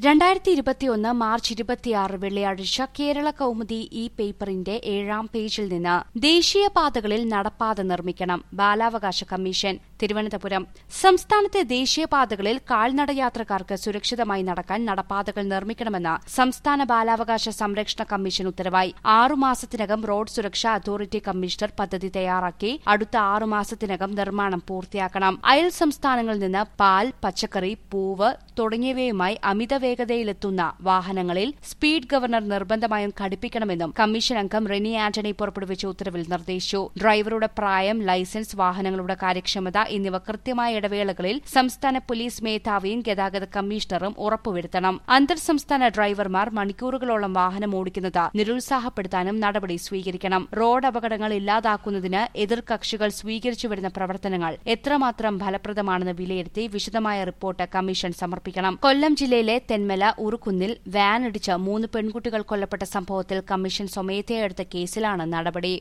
രണ്ടായിരത്തി ഇരുപത്തിയൊന്ന് മാർച്ച് ഇരുപത്തിയാറ് വെള്ളിയാഴ്ച കേരള കൌമുദി ഈ പേപ്പറിന്റെ ഏഴാം പേജിൽ നിന്ന് ദേശീയപാതകളിൽ നടപ്പാത നിർമ്മിക്കണം ബാലാവകാശ കമ്മീഷൻ തിരുവനന്തപുരം സംസ്ഥാനത്തെ ദേശീയപാതകളിൽ കാൽനടയാത്രക്കാർക്ക് സുരക്ഷിതമായി നടക്കാൻ നടപ്പാതകൾ നിർമ്മിക്കണമെന്ന് സംസ്ഥാന ബാലാവകാശ സംരക്ഷണ കമ്മീഷൻ ഉത്തരവായി ആറുമാസത്തിനകം റോഡ് സുരക്ഷാ അതോറിറ്റി കമ്മീഷണർ പദ്ധതി തയ്യാറാക്കി അടുത്ത ആറുമാസത്തിനകം നിർമ്മാണം പൂർത്തിയാക്കണം അയൽ സംസ്ഥാനങ്ങളിൽ നിന്ന് പാൽ പച്ചക്കറി പൂവ് തുടങ്ങിയവയുമായി അമിത വേഗതയിലെത്തുന്ന വാഹനങ്ങളിൽ സ്പീഡ് ഗവർണർ നിർബന്ധമായും ഘടിപ്പിക്കണമെന്നും കമ്മീഷൻ അംഗം റെനി ആന്റണി പുറപ്പെടുവിച്ച ഉത്തരവിൽ നിർദ്ദേശിച്ചു ഡ്രൈവറുടെ പ്രായം ലൈസൻസ് വാഹനങ്ങളുടെ കാര്യക്ഷമത എന്നിവ കൃത്യമായ ഇടവേളകളിൽ സംസ്ഥാന പോലീസ് മേധാവിയും ഗതാഗത കമ്മീഷണറും ഉറപ്പുവരുത്തണം അന്തർ സംസ്ഥാന ഡ്രൈവർമാർ മണിക്കൂറുകളോളം വാഹനം ഓടിക്കുന്നത് നിരുത്സാഹപ്പെടുത്താനും നടപടി സ്വീകരിക്കണം റോഡ് അപകടങ്ങൾ ഇല്ലാതാക്കുന്നതിന് എതിർകക്ഷികൾ സ്വീകരിച്ചുവരുന്ന പ്രവർത്തനങ്ങൾ എത്രമാത്രം ഫലപ്രദമാണെന്ന് വിലയിരുത്തി വിശദമായ റിപ്പോർട്ട് കമ്മീഷൻ സമർപ്പിക്കണം കൊല്ലം ജില്ലയിലെ തെന്മല ഉറുക്കുന്നിൽ വാൻ ഇടിച്ച് മൂന്ന് പെൺകുട്ടികൾ കൊല്ലപ്പെട്ട സംഭവത്തിൽ കമ്മീഷൻ സ്വമേധയാ എടുത്ത കേസിലാണ് നടപടി